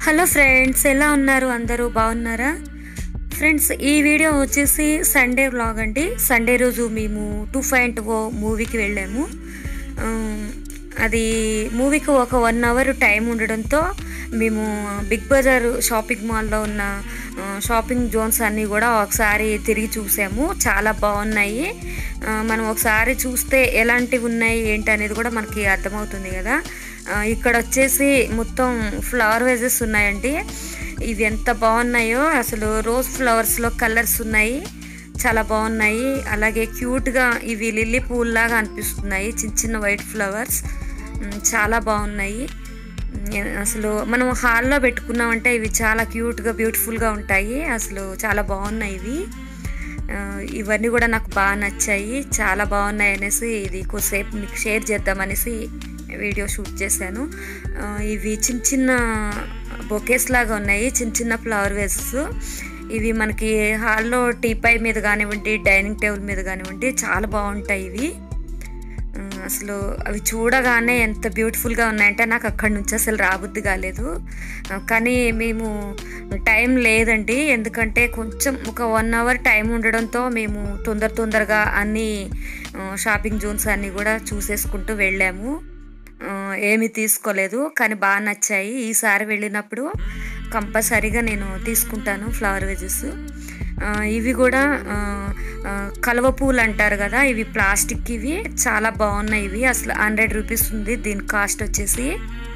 hello friends ఎలా ఉన్నారు అందరూ బాగున్నారా ఫ్రెండ్స్ ఈ వీడియో వచ్చేసి సండే వ్లాగ్ అండి సండే రోజు మేము టూ పాయింట్ ఓ మూవీకి వెళ్ళాము ఆ, అది మూవీకి ఒక వన్ అవర్ టైం ఉండడంతో మేము బిగ్ బజార్ షాపింగ్ మాల్లో ఉన్న ఆ, షాపింగ్ జోన్స్ అన్నీ కూడా ఒకసారి తిరిగి చూసాము చాలా బాగున్నాయి ఆ, మనం ఒకసారి చూస్తే ఎలాంటివి ఉన్నాయి ఏంటి అనేది కూడా మనకి అర్థమవుతుంది కదా ఆ, ఇక్కడ వచ్చేసి మొత్తం ఫ్లవర్ వేజెస్ ఉన్నాయండి ఇవి ఎంత బాగున్నాయో అసలు రోజ్ ఫ్లవర్స్లో కలర్స్ ఉన్నాయి చాలా బాగున్నాయి అలాగే క్యూట్గా ఇవి లిల్లీ పూల్లాగా అనిపిస్తున్నాయి చిన్న చిన్న వైట్ ఫ్లవర్స్ ఉమ్, చాలా బాగున్నాయి ఉమ్, అసలు మనం హాల్లో పెట్టుకున్నామంటే ఇవి చాలా క్యూట్గా బ్యూటిఫుల్గా ఉంటాయి అసలు చాలా బాగున్నాయి ఇవి ఆ, ఇవన్నీ కూడా నాకు బాగా నచ్చాయి చాలా బాగున్నాయి అనేసి ఇది కొద్దిసేపు మీకు షేర్ చేద్దామనేసి వీడియో షూట్ చేశాను ఆ, ఇవి చిన్న చిన్న బొకేస్ లాగా ఉన్నాయి చిన్న చిన్న ఫ్లవర్ వేసెస్ ఇవి మనకి హాల్లో టీపై మీద కానివ్వండి డైనింగ్ టేబుల్ మీద కానివ్వండి చాలా బాగుంటాయి ఇవి ఆ, అసలు అవి చూడగానే ఎంత బ్యూటిఫుల్గా ఉన్నాయంటే నాకు అక్కడి నుంచి అసలు రాబుద్ది కాలేదు ఆ, కానీ మేము టైం లేదండి ఎందుకంటే కొంచెం ఒక వన్ అవర్ టైం ఉండడంతో మేము తొందర తొందరగా అన్ని ఆ, షాపింగ్ జోన్స్ అన్నీ కూడా చూసేసుకుంటూ వెళ్ళాము ఆ, ఏమీ తీసుకోలేదు కానీ బాగా నచ్చాయి ఈసారి వెళ్ళినప్పుడు కంపల్సరీగా నేను తీసుకుంటాను ఫ్లవర్ వేజెస్ ఆ, ఇవి కూడా ఆ, ఆ, కలువ పూలు అంటారు కదా ఇవి ప్లాస్టిక్ ఇవి చాలా బాగున్నాయి ఇవి అసలు హండ్రెడ్ రూపీస్ ఉంది దీని కాస్ట్ వచ్చేసి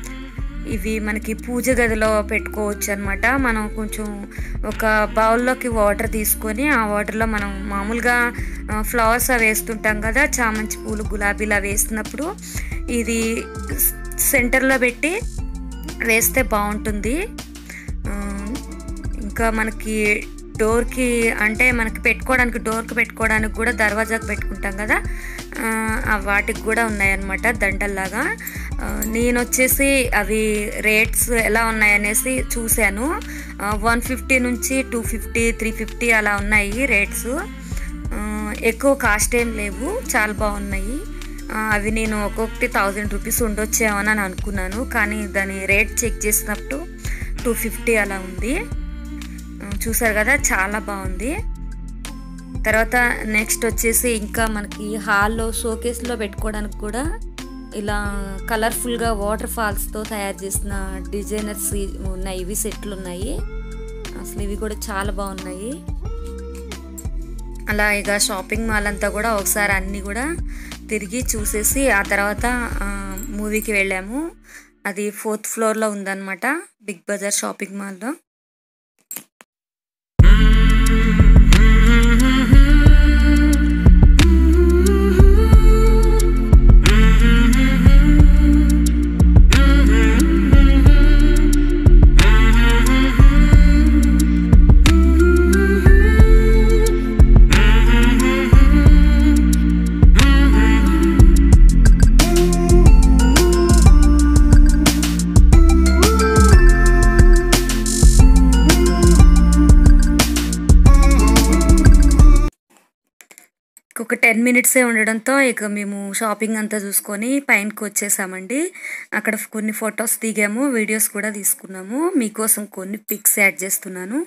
ఇవి మనకి పూజ గదిలో పెట్టుకోవచ్చు అనమాట మనం కొంచెం ఒక బౌల్లోకి వాటర్ తీసుకొని ఆ వాటర్లో మనం మామూలుగా ఫ్లవర్స్ అవి వేస్తుంటాం కదా చామంతి పూలు గులాబీలు అవి వేసినప్పుడు ఇది సెంటర్లో పెట్టి వేస్తే బాగుంటుంది ఆ, ఇంకా మనకి డోర్కి అంటే మనకి పెట్టుకోవడానికి డోర్కి పెట్టుకోవడానికి కూడా దర్వాజాకు పెట్టుకుంటాం కదా ఆ, ఆ వాటికి కూడా ఉన్నాయన్నమాట దండల్లాగా ఆ, నేను వచ్చేసి అవి రేట్స్ ఎలా ఉన్నాయనేసి చూశాను వన్ ఫిఫ్టీ నుంచి టూ ఫిఫ్టీ త్రీ ఫిఫ్టీ అలా ఉన్నాయి రేట్స్ ఆ, ఎక్కువ కాస్ట్ ఏం లేవు చాలా బాగున్నాయి ఆ, అవి నేను ఒక్కొక్కటి థౌజండ్ రూపీస్ ఉండొచ్చేమని అని అనుకున్నాను కానీ దాని రేట్ చెక్ చేసినప్పుడు టూ ఫిఫ్టీ అలా ఉంది ఆ, చూసారు కదా చాలా బాగుంది తర్వాత నెక్స్ట్ వచ్చేసి ఇంకా మనకి హాల్లో షోకేస్లో పెట్టుకోవడానికి కూడా ఇలా కలర్ఫుల్గా వాటర్ ఫాల్స్తో తయారు చేసిన డిజైనర్స్ ఉన్నాయి ఇవి సెట్లు ఉన్నాయి అసలు ఇవి కూడా చాలా బాగున్నాయి అలా ఇక షాపింగ్ మాల్ అంతా కూడా ఒకసారి అన్నీ కూడా తిరిగి చూసేసి ఆ తర్వాత ఆ, మూవీకి వెళ్ళాము అది ఫోర్త్ ఫ్లోర్లో ఉందన్నమాట బిగ్ బజార్ షాపింగ్ మాల్లో ఒక టెన్ మినిట్సే ఉండడంతో ఇక మేము షాపింగ్ అంతా చూసుకొని పైనకి వచ్చేసామండి అక్కడ కొన్ని ఫొటోస్ దిగాము వీడియోస్ కూడా తీసుకున్నాము మీకోసం కొన్ని పిక్స్ యాడ్ చేస్తున్నాను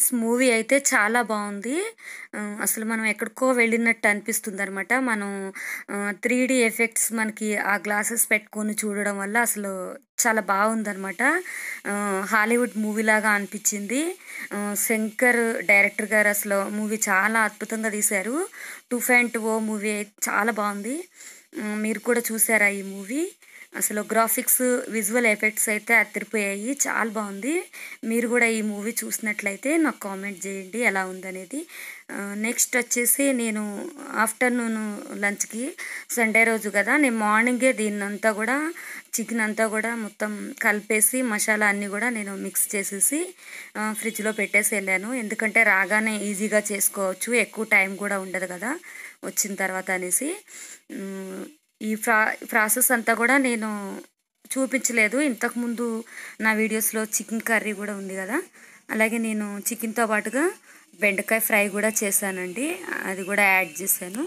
ఫ్రెండ్స్ మూవీ అయితే చాలా బాగుంది ఆ, అసలు మనం ఎక్కడికో వెళ్ళినట్టు అనిపిస్తుంది అనమాట మనం త్రీ డి ఎఫెక్ట్స్ మనకి ఆ గ్లాసెస్ పెట్టుకొని చూడడం వల్ల అసలు చాలా బాగుందనమాట హాలీవుడ్ మూవీ లాగా అనిపించింది ఆ, శంకర్ డైరెక్టర్ గారు అసలు మూవీ చాలా అద్భుతంగా తీశారు టూ ఫైంట్ ఓ మూవీ చాలా బాగుంది ఆ, మీరు కూడా చూసారా ఈ మూవీ అసలు గ్రాఫిక్స్ విజువల్ ఎఫెక్ట్స్ అయితే అదిరిపోయాయి చాలా బాగుంది మీరు కూడా ఈ మూవీ చూసినట్లయితే నాకు కామెంట్ చేయండి ఎలా ఉందనేది నెక్స్ట్ వచ్చేసి నేను ఆఫ్టర్నూన్ లంచ్కి సండే రోజు కదా నేను మార్నింగే దీన్నంతా కూడా చికెన్ అంతా కూడా మొత్తం కలిపేసి మసాలా అన్నీ కూడా నేను మిక్స్ చేసేసి ఆ, ఫ్రిడ్జ్లో పెట్టేసి వెళ్ళాను ఎందుకంటే రాగానే ఈజీగా చేసుకోవచ్చు ఎక్కువ టైం కూడా ఉండదు కదా వచ్చిన తర్వాత అనేసి ఉమ్, ఈ ప్రా ప్రాసెస్ అంతా కూడా నేను చూపించలేదు ఇంతకుముందు నా వీడియోస్లో చికెన్ కర్రీ కూడా ఉంది కదా అలాగే నేను చికెన్తో పాటుగా బెండకాయ ఫ్రై కూడా చేశానండి అది కూడా యాడ్ చేశాను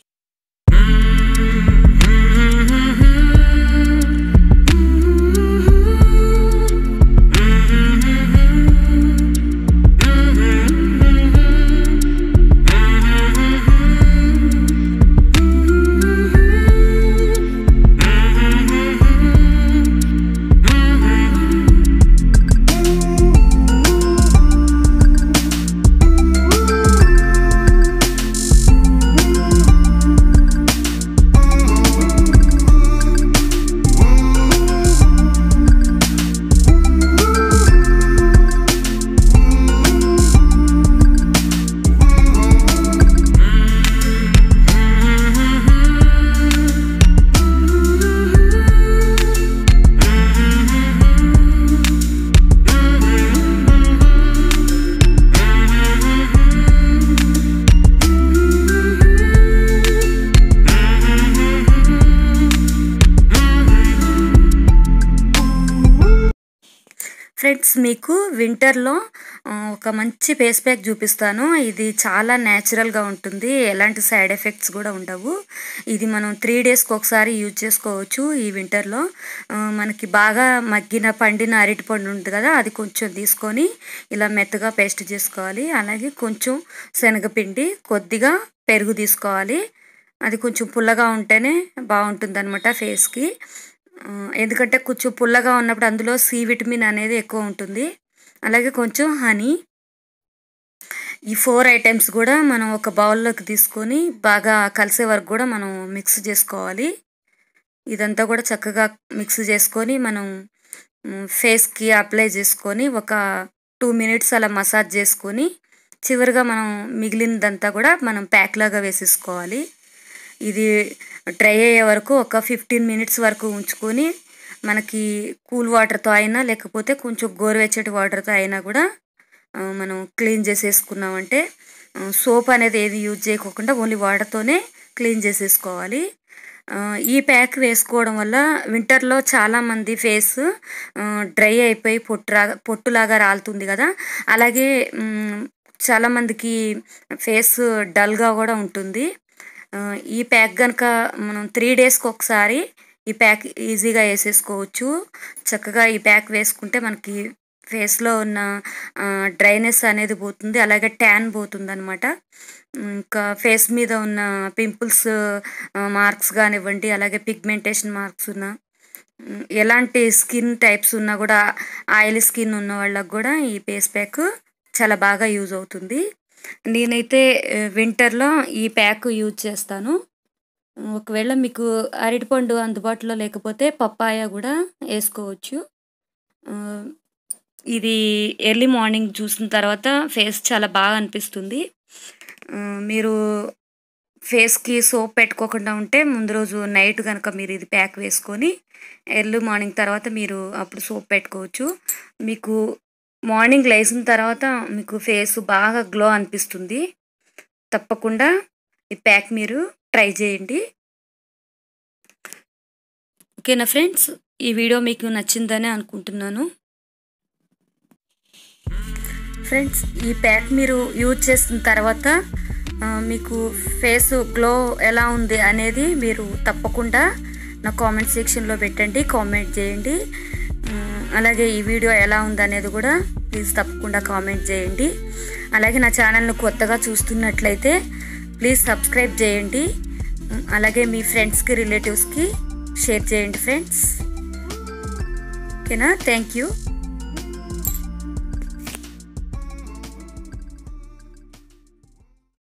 ఫ్రెండ్స్ మీకు వింటర్లో ఆ, ఒక మంచి ఫేస్ ప్యాక్ చూపిస్తాను ఇది చాలా న్యాచురల్గా ఉంటుంది ఎలాంటి సైడ్ ఎఫెక్ట్స్ కూడా ఉండవు ఇది మనం త్రీ డేస్కి ఒకసారి యూజ్ చేసుకోవచ్చు ఈ వింటర్లో ఆ, మనకి బాగా మగ్గిన పండిన అరటిపండు ఉంటుంది కదా అది కొంచెం తీసుకొని ఇలా మెత్తగా పేస్ట్ చేసుకోవాలి అలాగే కొంచెం శనగపిండి కొద్దిగా పెరుగు తీసుకోవాలి అది కొంచెం పుల్లగా ఉంటేనే బాగుంటుంది అనమాట ఫేస్కి ఆ, ఎందుకంటే కొంచెం పుల్లగా ఉన్నప్పుడు అందులో సి విటమిన్ అనేది ఎక్కువ ఉంటుంది అలాగే కొంచెం హనీ ఈ ఫోర్ ఐటమ్స్ కూడా మనం ఒక బౌల్లోకి తీసుకొని బాగా కలిసే వరకు కూడా మనం మిక్స్ చేసుకోవాలి ఇదంతా కూడా చక్కగా మిక్స్ చేసుకొని మనం మ్, ఫేస్కి అప్లై చేసుకొని ఒక టూ మినిట్స్ అలా మసాజ్ చేసుకొని చివరిగా మనం మిగిలినదంతా కూడా మనం ప్యాక్ లాగా వేసేసుకోవాలి ఇది డ్రై అయ్యే వరకు ఒక ఫిఫ్టీన్ మినిట్స్ వరకు ఉంచుకొని మనకి కూల్ వాటర్తో అయినా లేకపోతే కొంచెం గోరువెచ్చటి వాటర్తో అయినా కూడా ఆ, మనం క్లీన్ చేసేసుకున్నామంటే సోప్ అనేది ఏది యూజ్ చేయకోకుండా ఓన్లీ వాటర్తోనే క్లీన్ చేసేసుకోవాలి ఆ, ఈ ప్యాక్ వేసుకోవడం వల్ల వింటర్లో చాలామంది ఫేస్ డ్రై అయిపోయి పొట్టురా పొట్టులాగా రాలుతుంది కదా అలాగే మ్, చాలామందికి ఫేస్ డల్గా కూడా ఉంటుంది ఆ, ఈ ప్యాక్ కనుక మనం త్రీ డేస్కి ఒకసారి ఈ ప్యాక్ ఈజీగా వేసేసుకోవచ్చు చక్కగా ఈ ప్యాక్ వేసుకుంటే మనకి ఫేస్లో ఉన్న డ్రైనెస్ అనేది పోతుంది అలాగే ట్యాన్ పోతుంది అనమాట ఇంకా ఫేస్ మీద ఉన్న పింపుల్స్ మార్క్స్ కానివ్వండి అలాగే పిగ్మెంటేషన్ మార్క్స్ ఉన్న ఉమ్, ఎలాంటి స్కిన్ టైప్స్ ఉన్నా కూడా ఆయిల్ స్కిన్ ఉన్న వాళ్ళకి కూడా ఈ ఫేస్ ప్యాక్ చాలా బాగా యూజ్ అవుతుంది నేనైతే వింటర్లో ఈ ప్యాక్ యూజ్ చేస్తాను ఒకవేళ మీకు అరటిపండు అందుబాటులో లేకపోతే పప్పాయ కూడా వేసుకోవచ్చు ఆ, ఇది ఎర్లీ మార్నింగ్ చూసిన తర్వాత ఫేస్ చాలా బాగా అనిపిస్తుంది ఆ, మీరు ఫేస్కి సోప్ పెట్టుకోకుండా ఉంటే ముందు రోజు నైట్ కనుక మీరు ఇది ప్యాక్ వేసుకొని ఎర్లీ మార్నింగ్ తర్వాత మీరు అప్పుడు సోప్ పెట్టుకోవచ్చు మీకు మార్నింగ్ లేచిన తర్వాత మీకు ఫేస్ బాగా గ్లో అనిపిస్తుంది తప్పకుండా ఈ ప్యాక్ మీరు ట్రై చేయండి ఓకేనా ఫ్రెండ్స్ ఈ వీడియో మీకు నచ్చిందని అనుకుంటున్నాను ఫ్రెండ్స్ ఈ ప్యాక్ మీరు యూజ్ చేసిన తర్వాత ఆ, మీకు ఫేస్ గ్లో ఎలా ఉంది అనేది మీరు తప్పకుండా నా కామెంట్ సెక్షన్లో పెట్టండి కామెంట్ చేయండి ఆ, అలాగే ఈ వీడియో ఎలా ఉంది అనేది కూడా ప్లీజ్ తప్పకుండా కామెంట్ చేయండి అలాగే నా ఛానల్ను కొత్తగా చూస్తున్నట్లయితే ప్లీజ్ సబ్స్క్రైబ్ చేయండి అలాగే మీ ఫ్రెండ్స్కి రిలేటివ్స్కి షేర్ చేయండి ఫ్రెండ్స్ ఓకేనా థ్యాంక్ యూ